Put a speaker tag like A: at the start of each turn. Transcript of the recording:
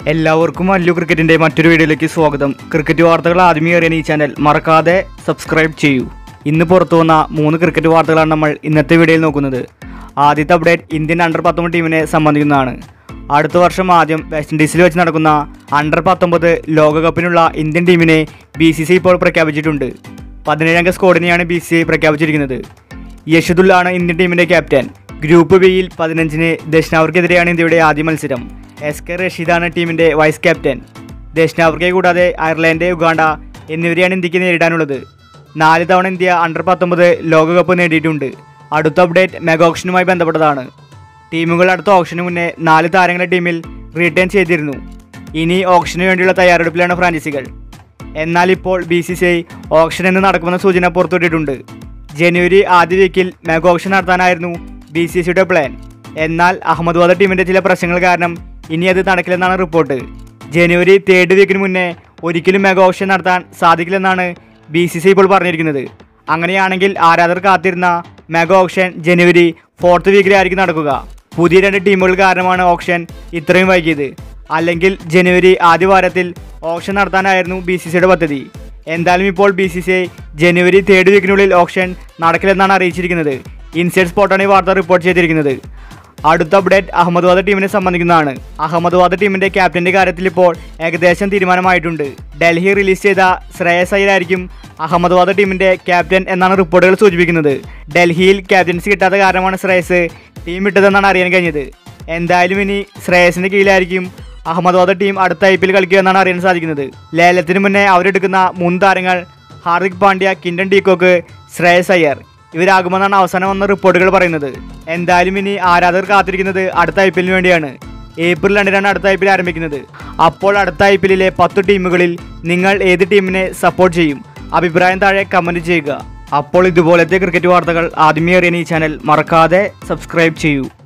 A: എല്ലാവർക്കും അല്ലു ക്രിക്കറ്റിന്റെ മറ്റൊരു വീഡിയോയിലേക്ക് സ്വാഗതം ക്രിക്കറ്റ് വാർത്തകൾ ആദ്യമേ അറിയാൻ ഈ ചാനൽ മറക്കാതെ സബ്സ്ക്രൈബ് ചെയ്യൂ ഇന്ന് പുറത്തു വന്ന മൂന്ന് ക്രിക്കറ്റ് വാർത്തകളാണ് നമ്മൾ ഇന്നത്തെ വീഡിയോയിൽ നോക്കുന്നത് ആദ്യത്തെ അപ്ഡേറ്റ് ഇന്ത്യൻ അണ്ടർ പത്തൊമ്പത് ടീമിനെ സംബന്ധിക്കുന്നതാണ് അടുത്ത വർഷം ആദ്യം വെസ്റ്റ് ഇൻഡീസിൽ വെച്ച് നടക്കുന്ന അണ്ടർ പത്തൊമ്പത് ലോകകപ്പിനുള്ള ഇന്ത്യൻ ടീമിനെ ബി സി സി ഇപ്പോൾ പ്രഖ്യാപിച്ചിട്ടുണ്ട് പതിനേഴംഗ സ്ക്വാഡിനെയാണ് ബി സി സി പ്രഖ്യാപിച്ചിരിക്കുന്നത് യശുദുല്ലാണ് ഇന്ത്യൻ ടീമിന്റെ ക്യാപ്റ്റൻ ഗ്രൂപ്പ് ബിയിൽ പതിനഞ്ചിന് ദക്ഷിണാഫ്രിക്കെതിരെയാണ് ഇന്ത്യയുടെ ആദ്യ മത്സരം എസ് കെ റഷീദാണ് ടീമിന്റെ വൈസ് ക്യാപ്റ്റൻ ദക്ഷിണാഫ്രിക്കയെ കൂടാതെ അയർലൻഡ് ഉഗാണ്ട എന്നിവരെയാണ് ഇന്ത്യക്ക് നേരിടാനുള്ളത് നാല് തവണ ഇന്ത്യ അണ്ടർ പത്തൊമ്പത് ലോകകപ്പ് നേടിയിട്ടുണ്ട് അടുത്ത അപ്ഡേറ്റ് മെഗാ ഓപ്ഷനുമായി ബന്ധപ്പെട്ടതാണ് ടീമുകൾ അടുത്ത ഓപ്ഷന് മുന്നേ നാല് താരങ്ങളെ ടീമിൽ റീറ്റേൺ ചെയ്തിരുന്നു ഇനി ഓപ്ഷന് വേണ്ടിയുള്ള തയ്യാറെടുപ്പിലാണ് ഫ്രാഞ്ചൈസികൾ എന്നാൽ ഇപ്പോൾ B C C I auction എന്ന് നടക്കുമെന്ന സൂചന പുറത്തുവിട്ടിട്ടുണ്ട് ജനുവരി ആദ്യ വീക്കിൽ മെഗാ ഓപ്ഷൻ നടത്താനായിരുന്നു ബി സി സിയുടെ പ്ലാൻ എന്നാൽ അഹമ്മദാബാദ് ടീമിന്റെ ചില പ്രശ്നങ്ങൾ കാരണം ഇനി അത് നടക്കില്ലെന്നാണ് റിപ്പോർട്ട് ജനുവരി തേർഡ് വീക്കിന് മുന്നേ ഒരിക്കലും മെഗാ ഓപ്ഷൻ നടത്താൻ സാധിക്കില്ലെന്നാണ് ബി സി സി ഇപ്പോൾ പറഞ്ഞിരിക്കുന്നത് അങ്ങനെയാണെങ്കിൽ ആരാധകർ കാത്തിരുന്ന മെഗാ ഓപ്ഷൻ ജനുവരി ഫോർത്ത് വീക്കിലായിരിക്കും നടക്കുക പുതിയ രണ്ട് ടീമുകൾ കാരണമാണ് ഓപ്ഷൻ ഇത്രയും വൈകിയത് അല്ലെങ്കിൽ ജനുവരി ആദ്യ വാരത്തിൽ ഓപ്ഷൻ നടത്താനായിരുന്നു ബി സി സിയുടെ പദ്ധതി എന്തായാലും ഇപ്പോൾ ബി സി സി ഐ ജനുവരി തേർഡ് വീക്കിനുള്ളിൽ ഓപ്ഷൻ നടക്കില്ലെന്നാണ് അറിയിച്ചിരിക്കുന്നത് ഇൻസൈഡ് സ്പോട്ടാണ് ഈ വാർത്ത റിപ്പോർട്ട് ചെയ്തിരിക്കുന്നത് അടുത്ത അപ്ഡേറ്റ് അഹമ്മദാബാദ് ടീമിനെ സംബന്ധിക്കുന്നതാണ് അഹമ്മദാബാദ് ടീമിന്റെ ക്യാപ്റ്റന്റെ കാര്യത്തിൽ ഇപ്പോൾ ഏകദേശം തീരുമാനമായിട്ടുണ്ട് ഡൽഹി റിലീസ് ചെയ്ത ശ്രേയസ് അയ്യരായിരിക്കും അഹമ്മദാബാദ് ടീമിന്റെ ക്യാപ്റ്റൻ എന്നാണ് റിപ്പോർട്ടുകൾ സൂചിപ്പിക്കുന്നത് ഡൽഹിയിൽ ക്യാപ്റ്റൻസി കിട്ടാത്ത കാരണമാണ് ശ്രേയസ് ടീം വിട്ടതെന്നാണ് അറിയാൻ കഴിഞ്ഞത് എന്തായാലും ഇനി ശ്രേയസിന്റെ കീഴിലായിരിക്കും അഹമ്മദാബാദ് ടീം അടുത്ത ഐ പി എൽ കളിക്കുക എന്നാണ് അറിയാൻ സാധിക്കുന്നത് ലേലത്തിന് മുന്നേ അവരെടുക്കുന്ന മൂന്ന് താരങ്ങൾ ഹാർദിക് പാണ്ഡ്യ കിൻഡൻ ഡീകോക്ക് ശ്രേയസ് അയ്യർ ഇവരാകുമെന്നാണ് അവസാനം വന്ന റിപ്പോർട്ടുകൾ പറയുന്നത് എന്തായാലും ഇനി ആരാധകർ കാത്തിരിക്കുന്നത് അടുത്ത ഐ പി എല്ലിന് വേണ്ടിയാണ് ഏപ്രിൽ രണ്ടിനാണ് അടുത്ത ഐ പി എൽ ആരംഭിക്കുന്നത് അപ്പോൾ അടുത്ത ഐ പി എല്ലിലെ പത്ത് ടീമുകളിൽ നിങ്ങൾ ഏത് ടീമിനെ സപ്പോർട്ട് ചെയ്യും അഭിപ്രായം താഴെ കമൻറ്റ് ചെയ്യുക അപ്പോൾ ഇതുപോലത്തെ ക്രിക്കറ്റ് വാർത്തകൾ ആദ്യമേ അറിയാൻ ഈ ചാനൽ മറക്കാതെ സബ്സ്ക്രൈബ് ചെയ്യൂ